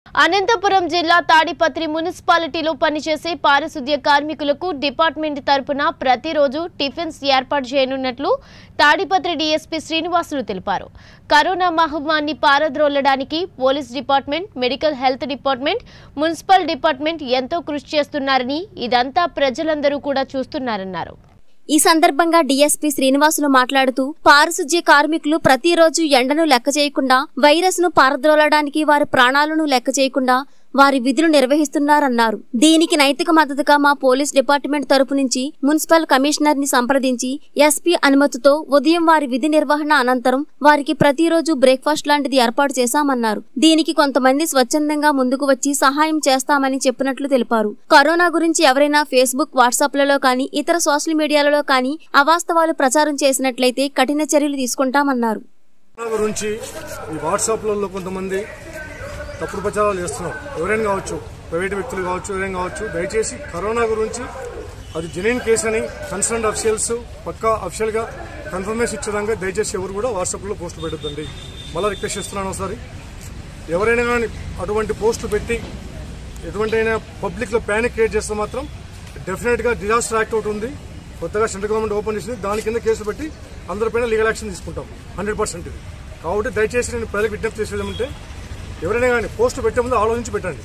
అనంతపురం జిల్లా తాడిపత్రి మున్సిపాలిటీలో పనిచేసే పారిశుద్ధ్య కార్మికులకు డిపార్ట్మెంట్ తరపున ప్రతిరోజు టిఫిన్స్ ఏర్పాటు చేయనున్నట్లు తాడిపత్రి డీఎస్పీ శ్రీనివాసులు తెలిపారు కరోనా మహమ్మారిని పారద్రోలడానికి police department medical health department municipal department ఎంతో కృషి చేస్తున్నారని ఇదంతా ప్రజలందరూ కూడా చూస్తున్నారన్నారు ఈ సందర్భంగా డీఎస్పీ శ్రీనివాసులు మాట్లాడుతూ పారిశుధ్య కార్మికులు ప్రతిరోజు ఎండను లెక్క చేయకుండా వైరస్ ను పారద్రోలడానికి వారి ప్రాణాలను లెక్క చేయకుండా వారి విధులు నిర్వహిస్తున్నారన్నారు దీనికి నైతిక మద్దతుగా మా పోలీస్ డిపార్ట్మెంట్ తరపు నుంచి మున్సిపల్ కమిషనర్ ని సంప్రదించి ఎస్పీ అనుమతితో ఉదయం వారి విధి నిర్వహణ అనంతరం వారికి ప్రతిరోజు బ్రేక్ఫాస్ట్ లాంటిది ఏర్పాటు చేశామన్నారు దీనికి కొంతమంది స్వచ్ఛందంగా ముందుకు వచ్చి సహాయం చేస్తామని చెప్పినట్లు తెలిపారు కరోనా గురించి ఎవరైనా ఫేస్బుక్ వాట్సాప్లలో కానీ ఇతర సోషల్ మీడియాలలో కానీ అవాస్తవాలు ప్రచారం చేసినట్లయితే కఠిన చర్యలు తీసుకుంటామన్నారు కరోనా గురించి ఈ వాట్సాప్లలో కొంతమంది తప్పుడు ప్రచారాలు చేస్తున్నారు ఎవరైనా కావచ్చు ప్రైవేట్ వ్యక్తులు కావచ్చు ఎవరైనా కావచ్చు దయచేసి కరోనా గురించి అది జెన్యున్ కేసు అని కన్సర్న్ అఫీషియల్స్ పక్కా అఫీషియల్గా కన్ఫర్మేషన్ ఇచ్చేదాకా దయచేసి ఎవరు కూడా వాట్సాప్లో పోస్టులు పెట్టద్దండి మళ్ళీ రిక్వెస్ట్ చేస్తున్నాను ఒకసారి ఎవరైనా కానీ అటువంటి పోస్టులు పెట్టి ఎటువంటి అయినా పబ్లిక్లో ప్యానిక్ క్రియేట్ చేస్తే మాత్రం డెఫినెట్గా డిజాస్టర్ యాక్ట్ ఒకటి ఉంది కొత్తగా సెంట్రల్ గవర్నమెంట్ ఓపెన్ చేసింది దాని కింద కేసు పెట్టి అందరిపైన లీగల్ యాక్షన్ తీసుకుంటాం హండ్రెడ్ పర్సెంట్ ఇది కాబట్టి దయచేసి నేను ప్రజలకు విజ్ఞప్తి చేసేది ఏమంటే ఎవరైనా కానీ పోస్టు పెట్టే ముందు ఆలోచించి పెట్టండి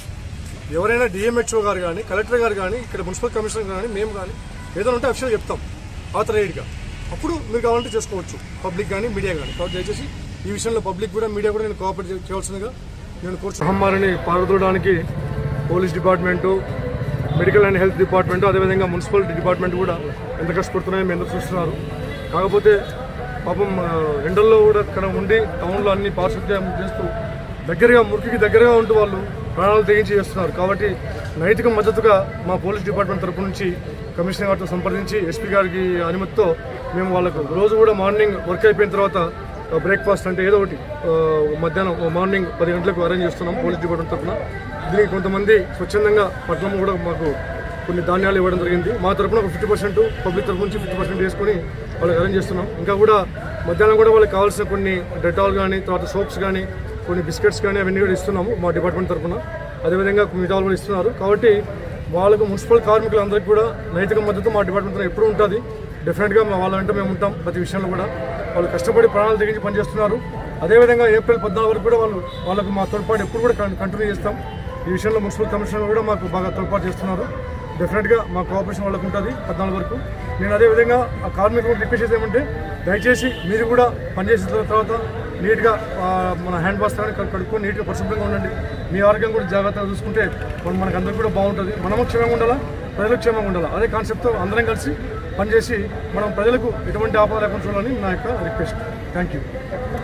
ఎవరైనా డిఎంహెచ్ఓ గారు కానీ కలెక్టర్ గారు కానీ ఇక్కడ మున్సిపల్ కమిషనర్ కానీ మేము కానీ ఏదైనా ఉంటే అఫీషియల్ చెప్తాం ఆథరైడ్గా అప్పుడు మీరు కావాలంటే చేసుకోవచ్చు పబ్లిక్ కానీ మీడియా కానీ కాబట్టి దయచేసి ఈ విషయంలో పబ్లిక్ కూడా మీడియా కూడా నేను కోఆపరేట్ చే- చేయవలసిందిగా నేను కోరుచు మహమ్మారిని పారదోడడానికి police department medical and health department అదేవిధంగా మున్సిపల్ డిపార్ట్మెంట్ కూడా ఎంత కష్టపడుతున్నాయో మీ అందరూ చూస్తున్నారు కాకపోతే పాపం ఆ, ఎండల్లో కూడా ఇక్కడ ఉండి టౌన్లో అన్ని పారిశుద్ధ్యం చేస్తూ దగ్గరగా మురికికి దగ్గరగా ఉంటూ వాళ్ళు ప్రాణాలు తెగించి చేస్తున్నారు కాబట్టి నైతిక మద్దతుగా మా పోలీస్ డిపార్ట్మెంట్ తరపు నుంచి కమిషనర్ గారితో సంప్రదించి ఎస్పీ గారికి అనుమతితో మేము వాళ్ళకు రోజు కూడా మార్నింగ్ వర్క్ అయిపోయిన తర్వాత బ్రేక్ఫాస్ట్ అంటే ఏదో ఒకటి ఆ, మధ్యాహ్నం మార్నింగ్ పది గంటలకు అరేంజ్ చేస్తున్నాం పోలీస్ డిపార్ట్మెంట్ తరఫున దీనికి కొంతమంది స్వచ్ఛందంగా పట్టణం కూడా మాకు కొన్ని ధాన్యాలు ఇవ్వడం జరిగింది మా తరఫున ఒక ఫిఫ్టీ పర్సెంట్ పబ్లిక్ తరఫు నుంచి ఫిఫ్టీ పర్సెంట్ వేసుకొని వాళ్ళకి అరేంజ్ చేస్తున్నాం ఇంకా కూడా మధ్యాహ్నం కూడా వాళ్ళకి కావాల్సిన కొన్ని డెటాల్ కానీ తర్వాత సోప్స్ కానీ కొన్ని బిస్కెట్స్ కానీ అవన్నీ కూడా ఇస్తున్నాము మా డిపార్ట్మెంట్ తరఫున అదేవిధంగా మిగతా వాళ్ళు కూడా ఇస్తున్నారు కాబట్టి వాళ్ళకు మున్సిపల్ కార్మికులందరికీ కూడా నైతిక మద్దతు మా డిపార్ట్మెంట్ తరఫున ఎప్పుడూ ఉంటుంది డెఫినెట్గా మా వాళ్ళ వెంట మేము ఉంటాం ప్రతి విషయంలో కూడా వాళ్ళు కష్టపడి ప్రాణాలు తెగించి పనిచేస్తున్నారు అదేవిధంగా ఏప్రిల్ పద్నాలుగు వరకు కూడా వాళ్ళు వాళ్ళకు మా తోడ్పాటు ఎప్పుడు కూడా కంటిన్యూ చేస్తాం ఈ విషయంలో మున్సిపల్ కమిషనర్ కూడా మాకు బాగా తోడ్పాటు చేస్తున్నారు డెఫినెట్గా మా కోఆపరేషన్ వాళ్ళకు ఉంటుంది పద్నాలుగు వరకు నేను అదేవిధంగా ఆ కార్మికులకు రిక్వెస్ట్ చేసేది ఏమంటే దయచేసి మీరు కూడా పనిచేసిన తర్వాత నీట్గా ఆ, మన హ్యాండ్ వాష్ కానీ కడుక్కొని నీట్గా పరిశుభ్రంగా ఉండండి మీ ఆరోగ్యం కూడా జాగ్రత్తగా చూసుకుంటే మన మనకు అందరికీ కూడా బాగుంటుంది మనము క్షేమంగా ఉండాలా ప్రజలకు క్షేమంగా ఉండాలా అదే కాన్సెప్ట్తో అందరం కలిసి పనిచేసి మనం ప్రజలకు ఎటువంటి ఆపద లేకుండా చూడాలని నా యొక్క రిక్వెస్ట్ థ్యాంక్ యూ